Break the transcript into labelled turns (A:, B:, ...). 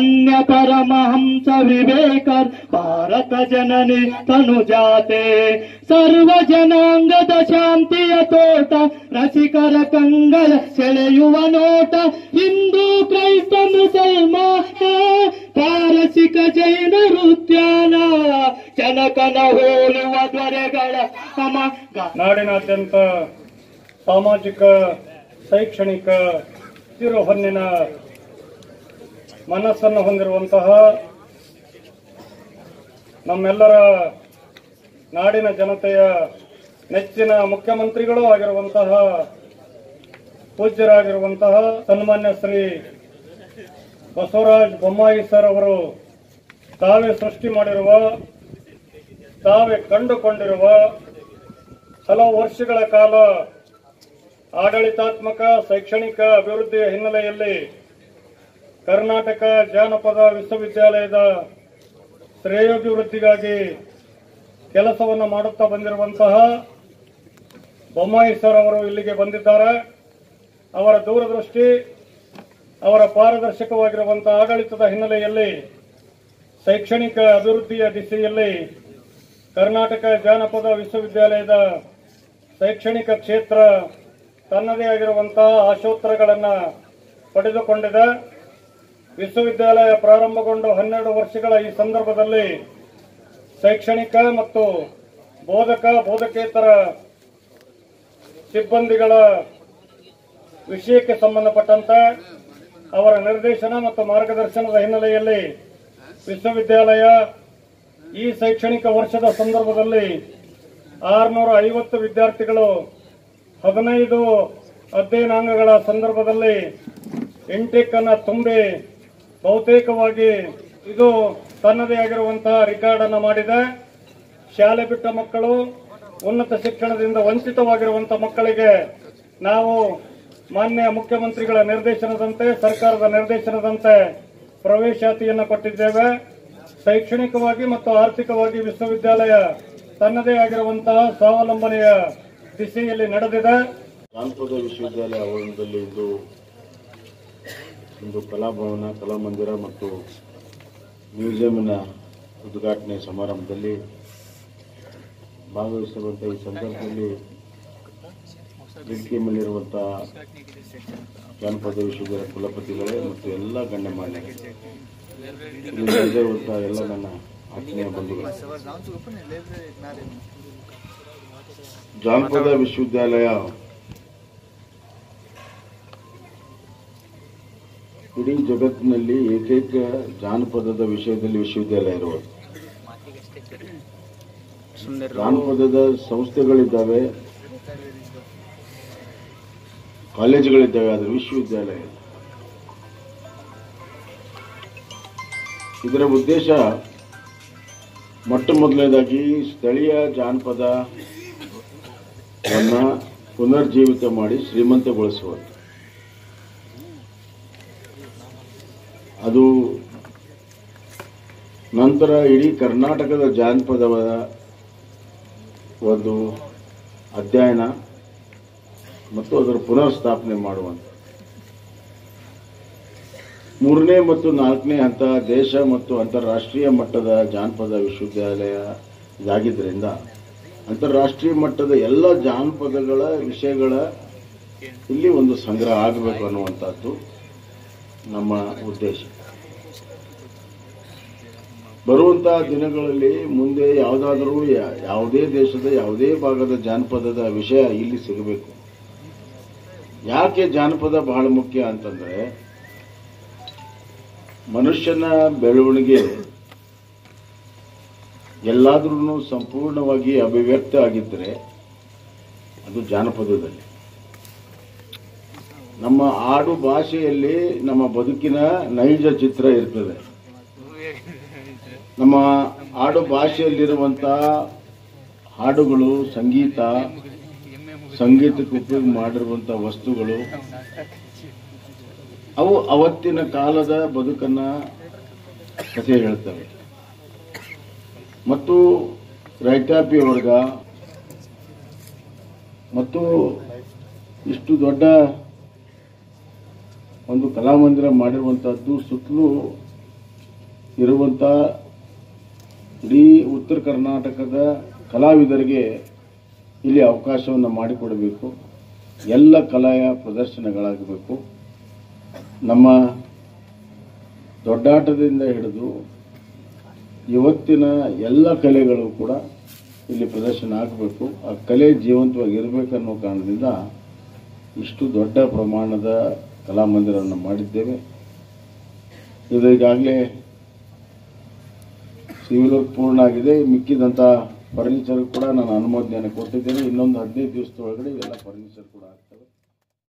A: ಧನ್ಯ ಪರಮಹಂಸ ವಿವೇಕರ್ ಭಾರತ ಜನನಿ ತನುಜಾತೆ ಸರ್ವ ಜನಾಂಗದ ಶಾಂತಿಯ ತೋಟ ರಸಿಕರ ಕಂಗಳ ಸೆಳೆಯುವ ನೋಟ ಹಿಂದೂ ಕ್ರೈಸ್ತ ಮುಸಲ್ಮಾನ ಪಾರಸಿಕ ಜೈನರು ಉದ್ಯಾನ ಜನಕನ ಹೋಲುವ ದೊರೆಗಳ ಸಮ
B: ನಾಡಿನಾದ್ಯಂತ ಸಾಮಾಜಿಕ ಶೈಕ್ಷಣಿಕ ತಿರುಹೊನ್ನಿನ ಮನಸ್ಸನ್ನು ಹೊಂದಿರುವಂತಹ ನಮ್ಮೆಲ್ಲರ ನಾಡಿನ ಜನತೆಯ ನೆಚ್ಚಿನ ಮುಖ್ಯಮಂತ್ರಿಗಳೂ ಆಗಿರುವಂತಹ ಪೂಜ್ಯರಾಗಿರುವಂತಹ ಸನ್ಮಾನ್ಯ ಶ್ರೀ ಬಸವರಾಜ್ ಬೊಮ್ಮಾಯಿ ಸರ್ ಅವರು ತಾವೇ ಸೃಷ್ಟಿ ಮಾಡಿರುವ ತಾವೇ ಕಂಡುಕೊಂಡಿರುವ ಹಲವು ವರ್ಷಗಳ ಕಾಲ ಆಡಳಿತಾತ್ಮಕ ಶೈಕ್ಷಣಿಕ ಅಭಿವೃದ್ಧಿಯ ಹಿನ್ನೆಲೆಯಲ್ಲಿ ಕರ್ನಾಟಕ ಜಾನಪದ ವಿಶ್ವವಿದ್ಯಾಲಯದ ಶ್ರೇಯೋಭಿವೃದ್ಧಿಗಾಗಿ ಕೆಲಸವನ್ನು ಮಾಡುತ್ತಾ ಬಂದಿರುವಂತಹ ಬೊಮ್ಮಾಯಿ ಸರ್ ಅವರು ಇಲ್ಲಿಗೆ ಬಂದಿದ್ದಾರೆ ಅವರ ದೂರದೃಷ್ಟಿ ಅವರ ಪಾರದರ್ಶಕವಾಗಿರುವಂತಹ ಆಡಳಿತದ ಹಿನ್ನೆಲೆಯಲ್ಲಿ ಶೈಕ್ಷಣಿಕ ಅಭಿವೃದ್ಧಿಯ ದಿಸೆಯಲ್ಲಿ ಕರ್ನಾಟಕ ಜಾನಪದ ವಿಶ್ವವಿದ್ಯಾಲಯದ ಶೈಕ್ಷಣಿಕ ಕ್ಷೇತ್ರ ತನ್ನದೇ ಆಗಿರುವಂತಹ ಆಶೋತ್ತರಗಳನ್ನು ಪಡೆದುಕೊಂಡಿದೆ ವಿಶ್ವವಿದ್ಯಾಲಯ ಪ್ರಾರಂಭಗೊಂಡು ಹನ್ನೆರಡು ವರ್ಷಗಳ ಈ ಸಂದರ್ಭದಲ್ಲಿ ಶೈಕ್ಷಣಿಕ ಮತ್ತು ಬೋಧಕ ಬೋಧಕೇತರ ಸಿಬ್ಬಂದಿಗಳ ವಿಷಯಕ್ಕೆ ಸಂಬಂಧಪಟ್ಟಂತೆ ಅವರ ನಿರ್ದೇಶನ ಮತ್ತು ಮಾರ್ಗದರ್ಶನದ ಹಿನ್ನೆಲೆಯಲ್ಲಿ ವಿಶ್ವವಿದ್ಯಾಲಯ ಈ ಶೈಕ್ಷಣಿಕ ವರ್ಷದ ಸಂದರ್ಭದಲ್ಲಿ ಆರುನೂರ ಐವತ್ತು ವಿದ್ಯಾರ್ಥಿಗಳು ಹದಿನೈದು ಅಧ್ಯಯನಾಂಗಗಳ ಸಂದರ್ಭದಲ್ಲಿ ಇಂಟೆಕ್ ಅನ್ನ ತುಂಬಿ ಬಹುತೇಕವಾಗಿ ಇದು ತನ್ನದೇ ಆಗಿರುವಂತಹ ರೆಕಾರ್ಡ್ ಅನ್ನು ಮಾಡಿದೆ ಶಾಲೆ ಬಿಟ್ಟ ಮಕ್ಕಳು ಉನ್ನತ ಶಿಕ್ಷಣದಿಂದ ವಂಚಿತವಾಗಿರುವಂತಹ ಮಕ್ಕಳಿಗೆ ನಾವು ಮಾನ್ಯ ಮುಖ್ಯಮಂತ್ರಿಗಳ ನಿರ್ದೇಶನದಂತೆ ಸರ್ಕಾರದ ನಿರ್ದೇಶನದಂತೆ ಪ್ರವೇಶಾತಿಯನ್ನು ಕೊಟ್ಟಿದ್ದೇವೆ ಶೈಕ್ಷಣಿಕವಾಗಿ ಮತ್ತು ಆರ್ಥಿಕವಾಗಿ ವಿಶ್ವವಿದ್ಯಾಲಯ ತನ್ನದೇ ಆಗಿರುವಂತಹ ಸ್ವಾವಲಂಬನೆಯ ದಿಸೆಯಲ್ಲಿ ನಡೆದಿದೆ
C: ಜಾನಪದ ವಿಶ್ವವಿದ್ಯಾಲಯ ಆವರಣದಲ್ಲಿ ಇಂದು ಒಂದು ಕಲಾಭವನ ಕಲಾಮಂದಿರ ಮತ್ತು ಮ್ಯೂಸಿಯಂನ ಉದ್ಘಾಟನೆ ಸಮಾರಂಭದಲ್ಲಿ ಭಾಗವಹಿಸಿರುವಂಥ ಈ ಸಂದರ್ಭದಲ್ಲಿ ವೇದಿಕೆ ಮೇಲಿರುವಂಥ ಜಾನಪದ ವಿಶ್ವವಿದ್ಯಾಲಯ ಕುಲಪತಿಗಳೇ ಮತ್ತು ಎಲ್ಲ ಗಣ್ಯಮಾನ್ಯರು ಇಲ್ಲಿ ನೆರೆದಿರುವಂಥ ಎಲ್ಲ ನನ್ನ ಆತ್ಮೀಯ ಬಂಧುಗಳು ಜಾನಪದ ವಿಶ್ವವಿದ್ಯಾಲಯ ಇಡೀ ಜಗತ್ತಿನಲ್ಲಿ ಏಕೈಕ ಜಾನಪದದ ವಿಷಯದಲ್ಲಿ ವಿಶ್ವವಿದ್ಯಾಲಯ ಇರುವುದು ಜಾನಪದದ ಸಂಸ್ಥೆಗಳಿದ್ದಾವೆ ಕಾಲೇಜುಗಳಿದ್ದಾವೆ ಆದರೆ ವಿಶ್ವವಿದ್ಯಾಲಯ ಇಲ್ಲ. ಇದರ ಉದ್ದೇಶ ಮೊಟ್ಟ ಮೊದಲನೇದಾಗಿ ಸ್ಥಳೀಯ ಜಾನಪದವನ್ನ ಪುನರ್ಜೀವಿತ ಮಾಡಿ ಶ್ರೀಮಂತಗೊಳಿಸುವುದು ಅದು ನಂತರ ಇಡೀ ಕರ್ನಾಟಕದ ಜಾನಪದವ ಒಂದು ಅಧ್ಯಯನ ಮತ್ತು ಅದರ ಪುನರ್ ಸ್ಥಾಪನೆ ಮಾಡುವಂಥ ಮೂರನೇ ಮತ್ತು ನಾಲ್ಕನೇ ಹಂತ ದೇಶ ಮತ್ತು ಅಂತಾರಾಷ್ಟ್ರೀಯ ಮಟ್ಟದ ಜಾನಪದ ವಿಶ್ವವಿದ್ಯಾಲಯ ಇದಾಗಿದ್ದರಿಂದ ಅಂತಾರಾಷ್ಟ್ರೀಯ ಮಟ್ಟದ ಎಲ್ಲ ಜಾನಪದಗಳ ವಿಷಯಗಳ ಇಲ್ಲಿ ಒಂದು ಸಂಗ್ರಹ ಆಗಬೇಕು ಅನ್ನುವಂಥದ್ದು ನಮ್ಮ ಉದ್ದೇಶ ಬರುವಂತಹ ದಿನಗಳಲ್ಲಿ ಮುಂದೆ ಯಾವುದಾದರೂ ಯಾ- ಯಾವುದೇ ದೇಶದ ಯಾವುದೇ ಭಾಗದ ಜಾನಪದದ ವಿಷಯ ಇಲ್ಲಿ ಸಿಗಬೇಕು ಯಾಕೆ ಜಾನಪದ ಬಹಳ ಮುಖ್ಯ ಅಂತಂದ್ರೆ ಮನುಷ್ಯನ ಬೆಳವಣಿಗೆ ಎಲ್ಲಾದ್ರೂ ಸಂಪೂರ್ಣವಾಗಿ ಅಭಿವ್ಯಕ್ತ ಆಗಿದ್ದರೆ ಅದು ಜಾನಪದದಲ್ಲಿ ನಮ್ಮ ಆಡು ಭಾಷೆಯಲ್ಲಿ ನಮ್ಮ ಬದುಕಿನ ನೈಜ ಚಿತ್ರ ಇರ್ತದೆ ನಮ್ಮ ಆಡು ಭಾಷೆಯಲ್ಲಿರುವಂತ ಹಾಡುಗಳು ಸಂಗೀತ ಸಂಗೀತಕ್ಕೆ ಉಪಯೋಗ ಮಾಡಿರುವಂತ ವಸ್ತುಗಳು ಅವು ಅವತ್ತಿನ ಕಾಲದ ಬದುಕನ್ನ ಕಥೆ ಹೇಳ್ತವೆ ಮತ್ತು ರೈತಾಪಿ ವರ್ಗ ಮತ್ತು ಇಷ್ಟು ದೊಡ್ಡ ಒಂದು ಕಲಾಮಂದಿರ ಮಾಡಿರುವಂತಹದ್ದು ಸುತ್ತಲೂ ಇರುವಂಥ ಇಡೀ ಉತ್ತರ ಕರ್ನಾಟಕದ ಕಲಾವಿದರಿಗೆ ಇಲ್ಲಿ ಅವಕಾಶವನ್ನು ಮಾಡಿಕೊಡಬೇಕು ಎಲ್ಲ ಕಲೆಯ ಪ್ರದರ್ಶನಗಳಾಗಬೇಕು ನಮ್ಮ ದೊಡ್ಡಾಟದಿಂದ ಹಿಡಿದು ಇವತ್ತಿನ ಎಲ್ಲ ಕಲೆಗಳು ಕೂಡ ಇಲ್ಲಿ ಪ್ರದರ್ಶನ ಆಗಬೇಕು ಆ ಕಲೆ ಜೀವಂತವಾಗಿ ಇರಬೇಕನ್ನೋ ಕಾರಣದಿಂದ ಇಷ್ಟು ದೊಡ್ಡ ಪ್ರಮಾಣದ ಕಲಾಮಂದಿರವನ್ನು ಮಾಡಿದ್ದೇವೆ ಇದು ಈಗಾಗಲೇ ಸಿವಿಲ್ ವರ್ಕ್ ಪೂರ್ಣ ಆಗಿದೆ ಮಿಕ್ಕಿದಂಥ ಫರ್ನಿಚರ್ ಕೂಡ ನಾನು ಅನುಮೋದನೆಯನ್ನು ಕೊಟ್ಟಿದ್ದೇನೆ ಇನ್ನೊಂದು ಹದಿನೈದು ದಿವಸದೊಳಗಡೆ ಇವೆಲ್ಲ ಫರ್ನಿಚರ್ ಕೂಡ ಆಗ್ತವೆ